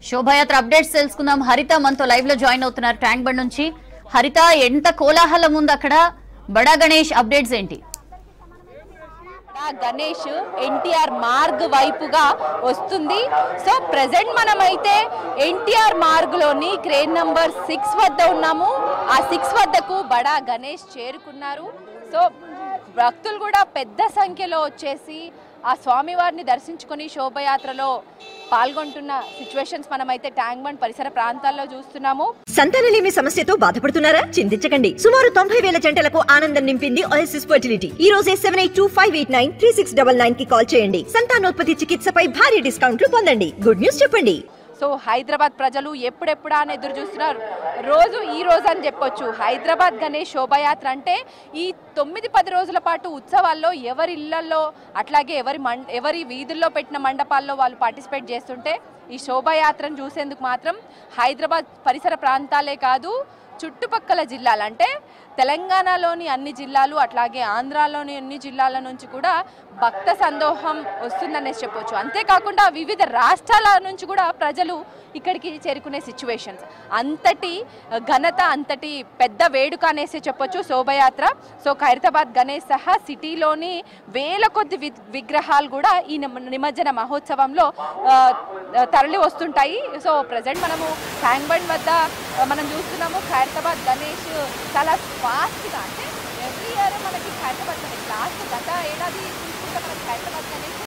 శోభాయాత్ర అప్డేట్స్ తెలుసుకుందాం హరిత మనతో లైవ్ లో జాయిన్ అవుతున్నారు ట్యాంక్ బండ్ నుంచి హరిత ఎంత కోలాహలం ఉంది అక్కడ బడా గణేష్ అప్డేట్స్ ఏంటి ఆ గణేష్ ఎన్టీఆర్ మార్గ్ వైపుగా వస్తుంది సో ప్రజెంట్ మనమైతే ఎన్టీఆర్ మార్గ్ లోని క్రేన్ నంబర్ సిక్స్ వద్ద ఉన్నాము ఆ సిక్స్ వద్దకు బడా గణేష్ చేరుకున్నారు సో భక్తులు కూడా పెద్ద సంఖ్యలో వచ్చేసి ఆ స్వామివారిని దర్శించుకొని శోభయాత్రలో పాల్గొంటున్న సిచ్యువేషన్స్ మనమైతే ట్యాంక్ బండ్ పరిసర ప్రాంతాల్లో చూస్తున్నాము సంతానలేమి సమస్యతో బాధపడుతున్నారా చింతించకండి సుమారు తొంభై వేల జంటలకు ఆనందం నింపింది ఓఎస్ఎస్ ఫర్టిలిటీ ఈ రోజే seven eight two five eight nine three six double nine కి కాల్ చేయండి సంతానోత్పత్తి చికిత్సపై భారీ డిస్కౌంట్లు పొందండి గుడ్ న్యూస్ చెప్పండి సో హైదరాబాద్ ప్రజలు ఎప్పుడెప్పుడా అని ఎదురు చూస్తున్నారు రోజు ఈ రోజు అని చెప్పొచ్చు హైదరాబాద్ గణేష్ శోభాయాత్ర అంటే ఈ తొమ్మిది పది రోజుల పాటు ఉత్సవాల్లో ఎవరి ఇళ్లలో అట్లాగే ఎవరి మం ఎవరి వీధుల్లో పెట్టిన మండపాల్లో వాళ్ళు పార్టిసిపేట్ చేస్తుంటే ఈ శోభాయాత్రను చూసేందుకు మాత్రం హైదరాబాద్ పరిసర ప్రాంతాలే కాదు చుట్టుపక్కల జిల్లాలు అంటే తెలంగాణలోని అన్ని జిల్లాలు అట్లాగే ఆంధ్రాలోని అన్ని జిల్లాల నుంచి కూడా భక్త సందోహం వస్తుందనేసి చెప్పొచ్చు అంతేకాకుండా వివిధ రాష్ట్రాల నుంచి కూడా ప్రజలు ఇక్కడికి చేరుకునే సిచ్యువేషన్స్ అంతటి ఘనత అంతటి పెద్ద వేడుక అనేసి చెప్పొచ్చు శోభయాత్ర సో ఖైరతాబాద్ గణేష్ సహా సిటీలోని వేల కొద్ది వి- విగ్రహాలు కూడా ఈ నిమ- నిమజ్జన మహోత్సవంలో ఆ, తరలి వస్తుంటాయి సో ప్రజెంట్ మనము ట్యాంక్ బండ్ వద్ద ఆ, మనం చూస్తున్నాము ఖైరతాబాద్ గణేష్ చాలా ఫాస్ట్గా అంటే ఎవ్రీ ఇయర్ మనకి ఖైరతాబాద్ గణేష్ లాస్ట్ గత ఏడాది చూసుకుంటే మనకి ఖైరతాబాద్ గణేష్